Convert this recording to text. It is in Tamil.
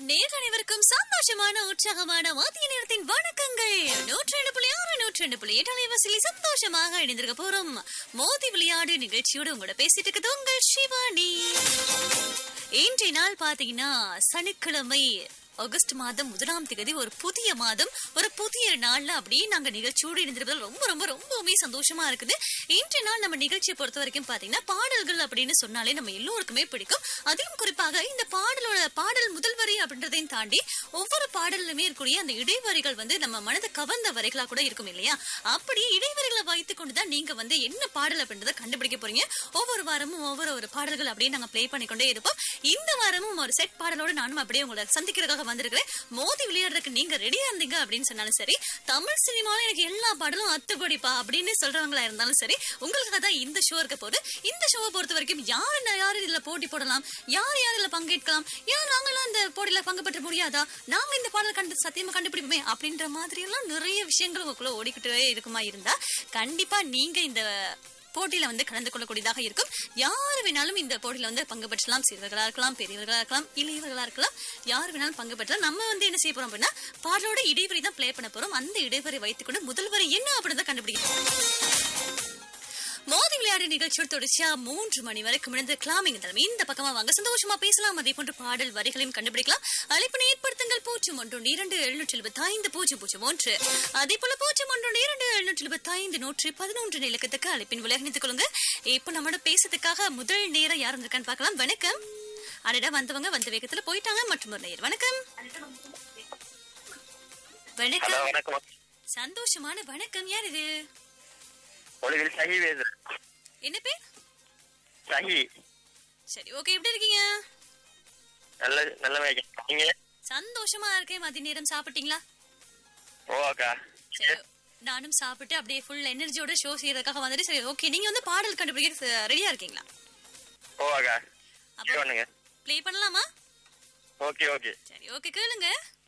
நேர் அனைவருக்கும் சந்தோஷமான உற்சாகமான மதிய நேரத்தின் வணக்கங்கள் நூற்றி ரெண்டு புள்ளி ஆறு நூற்றி ரெண்டு புள்ளி எட்டு அலைவரிசையில் சந்தோஷமாக இணைந்திருக்க போறோம் மோதி விளையாடு நிகழ்ச்சியோட உங்களோட பேசிட்டு இருக்குது உங்கள் சிவானி இன்றைய நாள் பாத்தீங்கன்னா சனிக்கிழமை ஆகஸ்ட் மாதம் முதலாம் தேதி ஒரு புதிய மாதம் ஒரு புதிய நாள்ல அப்படியே நாங்க நிகழ்ச்சியோடு இணைந்திருப்பது ரொம்ப ரொம்ப ரொம்பவுமே சந்தோஷமா இருக்குது இன்றைய நாள் நம்ம நிகழ்ச்சியை பொறுத்த வரைக்கும் பாத்தீங்கன்னா பாடல்கள் அப்படின்னு சொன்னாலே நம்ம எல்லோருக்குமே பிடிக்கும் அதிலும் குறிப்பாக இந்த பாடலோட பாடல் முதல் வரி அப்படின்றதையும் தாண்டி ஒவ்வொரு பாடலுமே இருக்கக்கூடிய அந்த இடைவரிகள் வந்து நம்ம மனதை கவர்ந்த வரிகளா கூட இருக்கும் இல்லையா அப்படி இடைவரிகளை வைத்துக் கொண்டுதான் நீங்க வந்து என்ன பாடல் அப்படின்றத கண்டுபிடிக்க போறீங்க ஒவ்வொரு வாரமும் ஒவ்வொரு ஒரு பாடல்கள் அப்படியே நாங்க ப்ளே பண்ணிக்கொண்டே இருப்போம் இந்த வாரமும் ஒரு செட் பாடலோட நானும் அப்படியே உங்களை சந்திக்கிறதுக்காக வந்திருக்கிறேன் மோதி விளையாடுறதுக்கு நீங்க ரெடியா இருந்தீங்க அப்படின்னு சொன்னாலும் சரி தமிழ் சினிமாவில் எனக்கு எல்லா பாடலும் அத்துப்படிப்பா அப்படின்னு சொல்றவங்களா இருந்தாலும் சரி உங்களுக்காக தான் இந்த ஷோ இருக்க போது இந்த ஷோவை பொறுத்த வரைக்கும் யார் யார் இதுல போட்டி போடலாம் யார் யார் இதுல பங்கேற்கலாம் ஏன் நாங்களாம் இந்த போட்டியில பங்கு பெற்ற முடியாதா நாங்க இந்த பாடல் கண்டு சத்தியமா கண்டுபிடிப்போமே அப்படின்ற மாதிரி எல்லாம் நிறைய விஷயங்கள் உங்களுக்குள்ள ஓடிக்கிட்டே இருக்குமா இருந்தா கண்டிப்பா நீங்க இந்த போட்டியில வந்து கலந்து கொள்ளக்கூடியதாக இருக்கும் யார் வேணாலும் இந்த போட்டியில வந்து பங்கு பெற்றலாம் சிறுவர்களா இருக்கலாம் பெரியவர்களா இருக்கலாம் இளையவர்களா இருக்கலாம் யார் வேணாலும் பங்கு பெற்றலாம் நம்ம வந்து என்ன செய்ய போறோம் அப்படின்னா பாடலோட இடைவெளி தான் ப்ளே பண்ண போறோம் அந்த இடைவெளி வைத்துக்கொண்டு முதல் வரி என்ன அப்படின்னு தான் கண்டுபிடிக்கணும் மோதி விளையாடு நிகழ்ச்சியோடு தொடர்ச்சியா மூன்று மணி வரைக்கும் இணைந்து கிளாமிங் தலைமை இந்த பக்கமா வாங்க சந்தோஷமா பேசலாம் அதே போன்று பாடல் வரிகளையும் கண்டுபிடிக்கலாம் அழைப்பினை ஏற்படுத்துங்கள் பூஜ்ஜியம் ஒன்று இரண்டு எழுநூற்றி எழுபத்தி ஐந்து பூஜ்ஜியம் பூஜ்ஜியம் ஒன்று அதே போல பூஜ்ஜியம் ஒன்று இரண்டு எழுநூற்றி எழுபத்தி ஐந்து நூற்றி பதினொன்று இலக்கத்துக்கு அழைப்பின் விளையாடித்துக் கொள்ளுங்க இப்ப நம்மளோட பேசுறதுக்காக முதல் நேரம் யார் இருக்கான்னு பார்க்கலாம் வணக்கம் அடடா வந்தவங்க வந்த வேகத்துல போயிட்டாங்க மற்றும் ஒரு நேர் வணக்கம் ஹலோ வணக்கம் வணக்கம் சந்தோஷமான வணக்கம் யார் இது ஒளிவில் சஹி பேசு என்ன பேர் சஹி சரி ஓகே எப்படி இருக்கீங்க நல்ல நல்ல மேய்க்க நீங்க சந்தோஷமா இருக்கேன் மதிய நேரம் சாப்பிட்டீங்களா ஓ அக்கா சரி நானும் சாப்பிட்டு அப்படியே ஃபுல் எனர்ஜியோட ஷோ செய்யறதுக்காக வந்துட்டு சரி ஓகே நீங்க வந்து பாடல் கண்டுபிடிக்க ரெடியா இருக்கீங்களா ஓ அக்கா அப்போ பண்ணுங்க ப்ளே பண்ணலாமா ஓகே ஓகே சரி ஓகே கேளுங்க